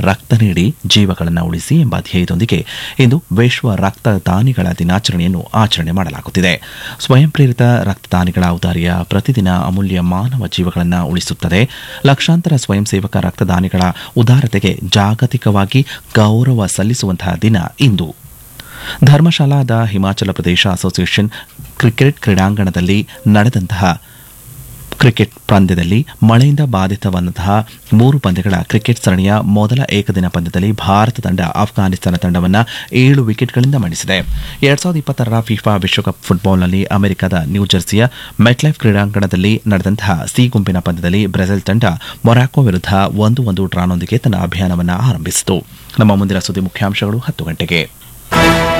ರಕ್ತ ನೀಡಿ ಜೀವಗಳನ್ನು ಉಳಿಸಿ ಎಂಬ ಧ್ಯೇಯದೊಂದಿಗೆ ಇಂದು ವಿಶ್ವ ರಕ್ತದಾನಿಗಳ ದಿನಾಚರಣೆಯನ್ನು ಆಚರಣೆ ಮಾಡಲಾಗುತ್ತಿದೆ ಸ್ವಯಂ ಪ್ರೇರಿತ ರಕ್ತದಾನಿಗಳ ಔದಾರ್ಯ ಪ್ರತಿದಿನ ಅಮೂಲ್ಯ ಮಾನವ ಜೀವಗಳನ್ನು ಉಳಿಸುತ್ತದೆ ಲಕ್ಷಾಂತರ ಸ್ವಯಂ ಸೇವಕ ರಕ್ತದಾನಿಗಳ ಉದಾರತೆಗೆ ಜಾಗತಿಕವಾಗಿ ಗೌರವ ಸಲ್ಲಿಸುವಂತಹ ದಿನ ಇಂದು ಧರ್ಮಶಾಲಾದ ಹಿಮಾಚಲ ಪ್ರದೇಶ ಅಸೋಸಿಯೇಷನ್ ಕ್ರಿಕೆಟ್ ಕ್ರೀಡಾಂಗಣದಲ್ಲಿ ನಡೆದಂತಹ ಕ್ರಿಕೆಟ್ ಪಂದ್ಯದಲ್ಲಿ ಮಳೆಯಿಂದ ಬಾಧಿತವಾದಂತಹ ಮೂರು ಪಂದ್ಯಗಳ ಕ್ರಿಕೆಟ್ ಸರಣಿಯ ಮೊದಲ ಏಕದಿನ ಪಂದ್ಯದಲ್ಲಿ ಭಾರತ ತಂಡ ಆಫ್ಘಾನಿಸ್ತಾನ ತಂಡವನ್ನು ಏಳು ವಿಕೆಟ್ಗಳಿಂದ ಮಣಿಸಿದೆ ಎರಡ್ ಸಾವಿರದ ಇಪ್ಪತ್ತರ ಫಿಫಾ ವಿಶ್ವಕಪ್ ಫುಟ್ಬಾಲ್ನಲ್ಲಿ ಅಮೆರಿಕದ ನ್ಯೂಜೆರ್ಸಿಯ ಮೆಟ್ಲೈಫ್ ಕ್ರೀಡಾಂಗಣದಲ್ಲಿ ನಡೆದಂತಹ ಸಿ ಗುಂಪಿನ ಪಂದ್ಯದಲ್ಲಿ ಬ್ರೆಜಿಲ್ ತಂಡ ಮೊರಾಕೊ ವಿರುದ್ಧ ಒಂದು ಒಂದು ಡ್ರಾನೊಂದಿಗೆ ತನ್ನ ಅಭಿಯಾನವನ್ನು ಆರಂಭಿಸಿತು ನಮ್ಮ ಮುಂದಿನ ಸುದ್ದಿ ಮುಖ್ಯಾಂಶಗಳು ಹತ್ತು ಗಂಟೆಗೆ